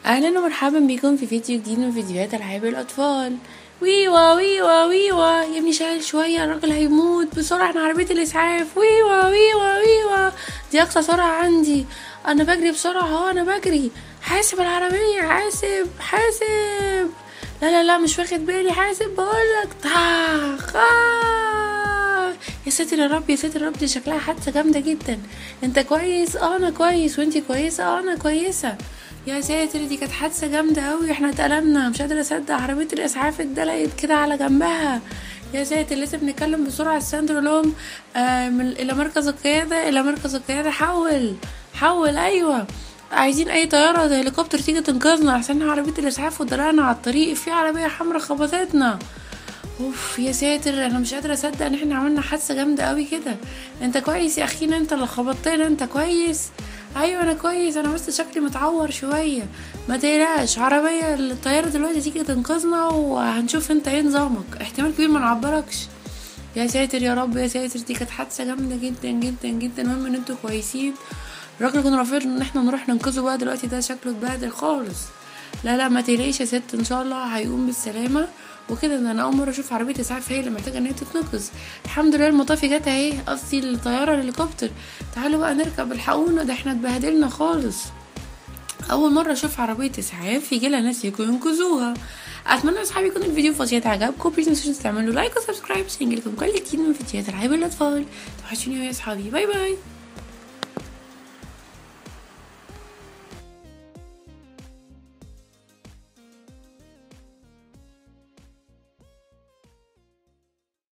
اهلا ومرحبا بكم في فيديو جديد من فيديوهات العاب الاطفال ويوا ويوا ويوا يا ابني شايل شويه الراجل هيموت بسرعه احنا عربيه الاسعاف ويوا ويوا ويوا دي اقصى سرعه عندي انا بجري بسرعه اهو انا بجري حاسب العربيه حاسب حاسب لا لا لا مش واخد بالي حاسب بقولك طخ آه. يا ساتر يا رب يا ساتر يا رب دي شكلها حادثه جامده جدا انت كويس اه انا كويس وانتي كويسه اه انا كويسه يا ساتر دي كانت حادثه جامده قوي احنا اتقلبنا مش قادره اصدق عربيه الاسعاف اتدلقت كده على جنبها يا ساتر لازم نتكلم بسرعه الساندرو لهم آه من الى مركز القياده الى مركز القياده حول حول ايوه عايزين اي طياره هليكوبتر تيجي تنقذنا عشان عربيه الاسعاف ودلعنا على الطريق في عربيه حمراء خبطتنا اوف يا ساتر انا مش قادره اصدق ان احنا عملنا حادثه جامده قوي كده انت كويس يا اخينا انت اللي خبطتنا انت كويس ايوه انا كويس انا بس شكلي متعور شويه ما تقلقش عربيه الطياره دلوقتي تيجي تنقذنا وهنشوف انت ايه نظامك احتمال كبير ما نعبركش يا ساتر يا رب يا ساتر دي كانت حادثه جامده جدا جدا جدا المهم ان انتوا كويسين الراجل كنا رافضين ان احنا نروح ننقذه بقى دلوقتي ده شكله اتبهدل خالص لا لا ما تقلقيش يا ست ان شاء الله هيقوم بالسلامه وكده ده انا اول مره اشوف عربيه اسعاف هي اللي محتاجه ان هي تتنقذ الحمد لله المطافي جت اهي قصدي الطياره الهليكوبتر تعالوا بقى نركب الحقونا ده احنا اتبهدلنا خالص اول مره اشوف عربيه اسعاف يجي لها ناس يجوا ينقذوها اتمنى اصحابي يكون الفيديو فاصيل عجبكم بليز متنسوش تعملوا لايك وسبسكرايب عشان يجيلكم كل جديد من فيديوهات العاب الاطفال توحشوني يا اصحابي باي باي